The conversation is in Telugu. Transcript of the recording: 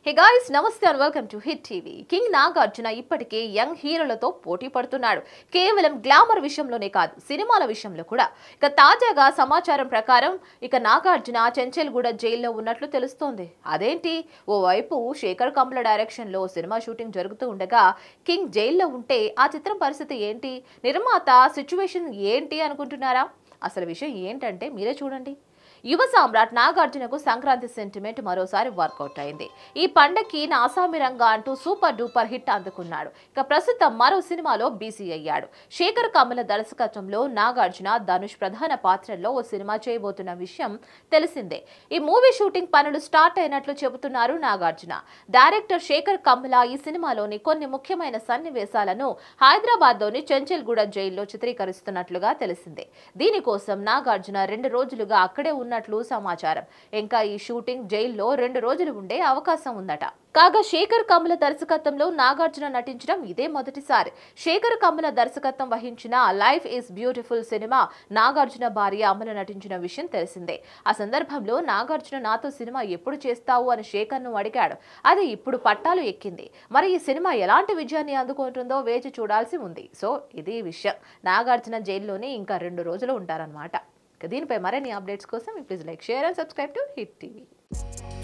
హే గాయ్స్ నమస్తే and welcome to hit TV king Nagarjuna ఇప్పటికే యంగ్ హీరోలతో పోటీ పడుతున్నాడు కేవలం గ్లామర్ విషయంలోనే కాదు సినిమాల విషయంలో కూడా ఇక తాజాగా సమాచారం ప్రకారం ఇక నాగార్జున చెంచెల్గూడ జైల్లో ఉన్నట్లు తెలుస్తోంది అదేంటి ఓవైపు శేఖర్ కమ్ల డైరెక్షన్ లో సినిమా షూటింగ్ జరుగుతూ ఉండగా కింగ్ జైల్లో ఉంటే ఆ చిత్రం పరిస్థితి ఏంటి నిర్మాత సిచ్యువేషన్ ఏంటి అనుకుంటున్నారా అసలు విషయం ఏంటంటే మీరే చూడండి యువ సామ్రాట్ నాగార్జునకు సంక్రాంతి సెంటిమెంట్ మరోసారి వర్కౌట్ అయింది ఈ పండక్కి నా ఆసామి రంగా అంటూ సూపర్ డూపర్ హిట్ అందుకున్నాడు ఇక ప్రస్తుతం మరో సినిమాలో బీసీ అయ్యాడు శేఖర్ కమల దర్శకత్వంలో నాగార్జున ధనుష్ ప్రధాన పాత్రల్లో ఓ సినిమా చేయబోతున్న విషయం తెలిసిందే ఈ మూవీ షూటింగ్ పనులు స్టార్ట్ అయినట్లు చెబుతున్నారు నాగార్జున డైరెక్టర్ శేఖర్ కమల ఈ సినిమాలోని కొన్ని ముఖ్యమైన సన్నివేశాలను హైదరాబాద్లోని చెంచల్గూడ జైల్లో చిత్రీకరిస్తున్నట్లుగా తెలిసిందే దీనికోసం నాగార్జున రెండు రోజులుగా అక్కడే ఉన్నట్లు సమాచారం ఇంకా ఈ షూటింగ్ జైల్లో రెండు రోజులు ఉండే అవకాశం ఉందట కాగా శేఖర్ కమల దర్శకత్వంలో నాగార్జున నటించడం ఇదే మొదటిసారి శేఖర్ కమల దర్శకత్వం వహించిన life is beautiful cinema Nagarjuna భార్య అమల నటించిన విషయం తెలిసిందే ఆ సందర్భంలో నాగార్జున నాతో సినిమా ఎప్పుడు చేస్తావు అని శేఖర్ ను అడిగాడు అది ఇప్పుడు పట్టాలు ఎక్కింది మరి ఈ సినిమా ఎలాంటి విజయాన్ని అందుకుంటుందో వేచి చూడాల్సి ఉంది సో ఇది విషయం నాగార్జున జైల్లోనే ఇంకా రెండు రోజులు ఉంటారన్నమాట ఇక దీనిపై మరిన్ని అప్డేట్స్ కోసం please like share and subscribe to hit TV